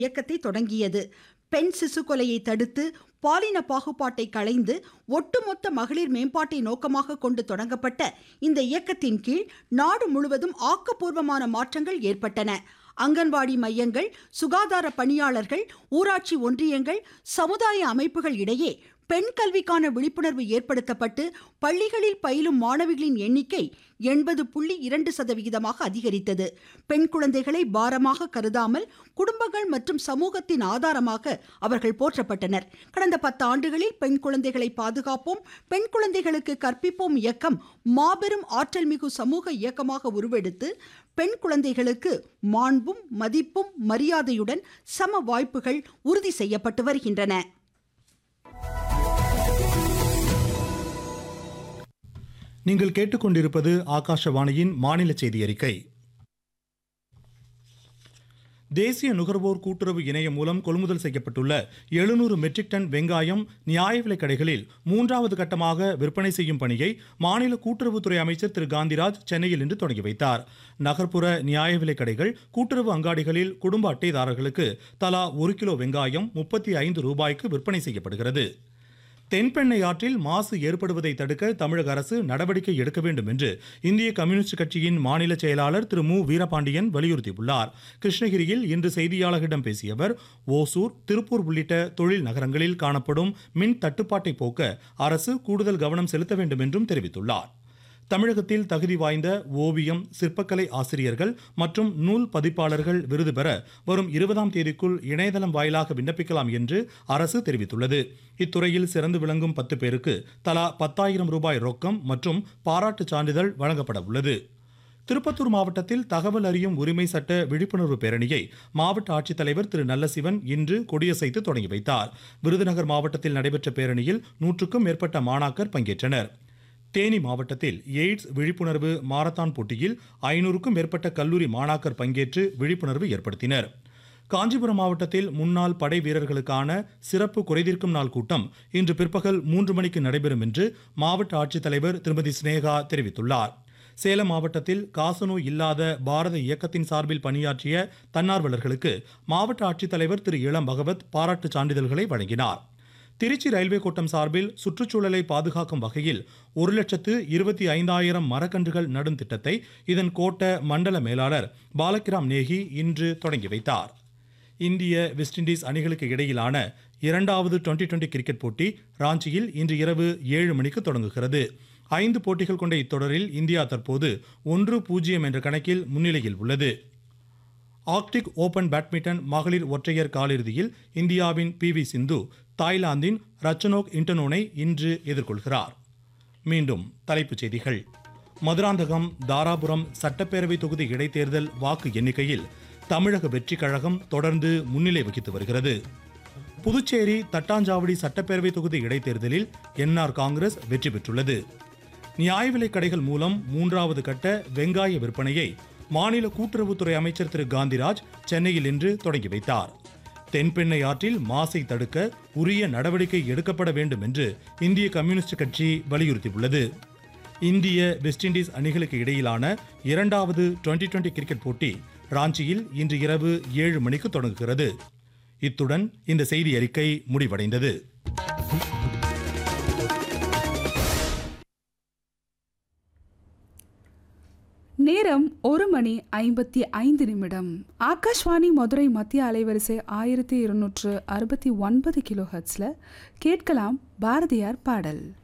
இயக்கத்தை தொடங்கியது பெண் சிசு கொலையை தடுத்து பாலின பாகுபாட்டை களைந்து ஒட்டுமொத்த மகளிர் மேம்பாட்டை நோக்கமாக கொண்டு தொடங்கப்பட்ட இந்த இயக்கத்தின் கீழ் நாடு முழுவதும் ஆக்கப்பூர்வமான மாற்றங்கள் ஏற்பட்டன அங்கன்வாடி மையங்கள் சுகாதார பணியாளர்கள் ஊராட்சி ஒன்றியங்கள் சமுதாய அமைப்புகள் இடையே பெண் கல்விக்கான விழிப்புணர்வு ஏற்படுத்தப்பட்டு பள்ளிகளில் பயிலும் மாணவிகளின் எண்ணிக்கை எண்பது புள்ளி இரண்டு சதவிகிதமாக அதிகரித்தது பெண் குழந்தைகளை பாரமாக கருதாமல் குடும்பங்கள் மற்றும் சமூகத்தின் ஆதாரமாக அவர்கள் போற்றப்பட்டனர் கடந்த பத்து ஆண்டுகளில் பெண் குழந்தைகளை பாதுகாப்போம் பெண் குழந்தைகளுக்கு கற்பிப்போம் இயக்கம் மாபெரும் ஆற்றல் மிகு சமூக இயக்கமாக உருவெடுத்து பெண் குழந்தைகளுக்கு மாண்பும் மதிப்பும் மரியாதையுடன் சம வாய்ப்புகள் உறுதி செய்யப்பட்டு வருகின்றன நீங்கள் கேட்டுக்கொண்டிருப்பது ஆகாஷவாணியின் மாநில செய்தி அறிக்கை தேசிய நுகர்வோர் கூட்டுறவு இணையம் மூலம் கொள்முதல் செய்யப்பட்டுள்ள எழுநூறு மெட்ரிக் டன் வெங்காயம் நியாய விலைக் கடைகளில் மூன்றாவது கட்டமாக விற்பனை செய்யும் பணியை மாநில கூட்டுறவுத்துறை அமைச்சர் திரு காந்திராஜ் சென்னையில் இன்று தொடங்கி வைத்தார் நகர்ப்புற நியாய விலைக் கடைகள் கூட்டுறவு அங்காடிகளில் குடும்ப அட்டைதாரர்களுக்கு தலா ஒரு கிலோ வெங்காயம் முப்பத்தி ஐந்து ரூபாய்க்கு விற்பனை செய்யப்படுகிறது தென்பெண்ணை ஆற்றில் மாசு ஏற்படுவதை தடுக்க தமிழக அரசு நடவடிக்கை எடுக்க வேண்டும் என்று இந்திய கம்யூனிஸ்ட் கட்சியின் மாநில செயலாளர் திரு மு வீரபாண்டியன் வலியுறுத்தியுள்ளார் கிருஷ்ணகிரியில் இன்று செய்தியாளர்களிடம் பேசிய அவர் ஓசூர் திருப்பூர் உள்ளிட்ட தொழில் நகரங்களில் காணப்படும் மின் தட்டுப்பாட்டை போக்க அரசு கூடுதல் கவனம் செலுத்த வேண்டும் என்றும் தெரிவித்துள்ளார் தமிழகத்தில் தகுதி வாய்ந்த ஓவியம் சிற்பக்கலை ஆசிரியர்கள் மற்றும் நூல் பதிப்பாளர்கள் விருது பெற வரும் இருபதாம் தேதிக்குள் இணையதளம் வாயிலாக விண்ணப்பிக்கலாம் என்று அரசு தெரிவித்துள்ளது இத்துறையில் சிறந்து விளங்கும் பத்து பேருக்கு தலா பத்தாயிரம் ரூபாய் ரொக்கம் மற்றும் பாராட்டுச் சான்றிதழ் வழங்கப்பட உள்ளது திருப்பத்தூர் மாவட்டத்தில் தகவல் அறியும் உரிமை சட்ட விழிப்புணர்வு பேரணியை மாவட்ட ஆட்சித்தலைவர் திரு நல்லசிவன் இன்று கொடியசைத்து தொடங்கி வைத்தார் விருதுநகர் மாவட்டத்தில் நடைபெற்ற பேரணியில் நூற்றுக்கும் மேற்பட்ட மாணாக்கர் பங்கேற்றனர் தேனி மாவட்டத்தில் எய்ட்ஸ் விழிப்புணர்வு மாரத்தான் போட்டியில் ஐநூறுக்கும் மேற்பட்ட கல்லூரி மாணாக்கர் பங்கேற்று விழிப்புணர்வு ஏற்படுத்தினர் காஞ்சிபுரம் மாவட்டத்தில் முன்னாள் படை வீரர்களுக்கான சிறப்பு குறைதீர்க்கும் நாள் கூட்டம் இன்று பிற்பகல் மூன்று மணிக்கு நடைபெறும் என்று மாவட்ட ஆட்சித்தலைவர் திருமதி சினேகா தெரிவித்துள்ளார் சேலம் மாவட்டத்தில் காசநோய் இல்லாத பாரத இயக்கத்தின் சார்பில் பணியாற்றிய தன்னார்வலர்களுக்கு மாவட்ட ஆட்சித்தலைவர் திரு இளம் பகவத் பாராட்டுச் சான்றிதழ்களை வழங்கினார் திருச்சி ரயில்வே கோட்டம் சார்பில் சுற்றுச்சூழலை பாதுகாக்கும் வகையில் ஒரு லட்சத்து இருபத்தி ஐந்தாயிரம் மரக்கன்றுகள் நடும் திட்டத்தை இதன் கோட்ட மண்டல மேலாளர் பாலகிராம் நேகி இன்று தொடங்கி வைத்தார் இந்திய வெஸ்ட் இண்டீஸ் அணிகளுக்கு இடையிலான இரண்டாவது டுவெண்டி டுவெண்டி கிரிக்கெட் போட்டி ராஞ்சியில் இன்று இரவு ஏழு மணிக்கு தொடங்குகிறது ஐந்து போட்டிகள் கொண்ட இத்தொடரில் இந்தியா தற்போது ஒன்று பூஜ்ஜியம் என்ற கணக்கில் முன்னிலையில் உள்ளது ஆர்க்டிக் ஓபன் பேட்மிண்டன் மகளிர் ஒற்றையர் காலிறுதியில் இந்தியாவின் பி வி சிந்து தாய்லாந்தின் ரச்சனோக் இன்டனோனை இன்று எதிர்கொள்கிறார் மீண்டும் தலைப்புச் செய்திகள் மதுராந்தகம் தாராபுரம் சட்டப்பேரவை தொகுதி இடைத்தேர்தல் வாக்கு எண்ணிக்கையில் தமிழக வெற்றிக் கழகம் தொடர்ந்து முன்னிலை வகித்து வருகிறது புதுச்சேரி தட்டாஞ்சாவடி சட்டப்பேரவை தொகுதி இடைத்தேர்தலில் என்ஆர் காங்கிரஸ் வெற்றி பெற்றுள்ளது நியாய விலைக் கடைகள் மூலம் மூன்றாவது கட்ட வெங்காய விற்பனையை மாநில கூட்டுறவுத்துறை அமைச்சர் திரு காந்திராஜ் சென்னையில் இன்று தொடங்கி வைத்தார் தென்பெண்ணை ஆற்றில் மாசை தடுக்க உரிய நடவடிக்கை எடுக்கப்பட வேண்டும் என்று இந்திய கம்யூனிஸ்ட் கட்சி வலியுறுத்தியுள்ளது இந்திய வெஸ்ட் இண்டீஸ் அணிகளுக்கு இடையிலான இரண்டாவது டுவெண்டி டுவெண்டி கிரிக்கெட் போட்டி ராஞ்சியில் இன்று இரவு ஏழு மணிக்கு தொடங்குகிறது இத்துடன் இந்த செய்தி அறிக்கை முடிவடைந்தது நேரம் ஒரு மணி ஐம்பத்தி ஐந்து நிமிடம் ஆகாஷ்வாணி மதுரை மத்திய அலைவரிசை ஆயிரத்தி இருநூற்று அறுபத்தி ஒன்பது கிலோ ஹர்ட்ஸில் கேட்கலாம் பாரதியார் பாடல்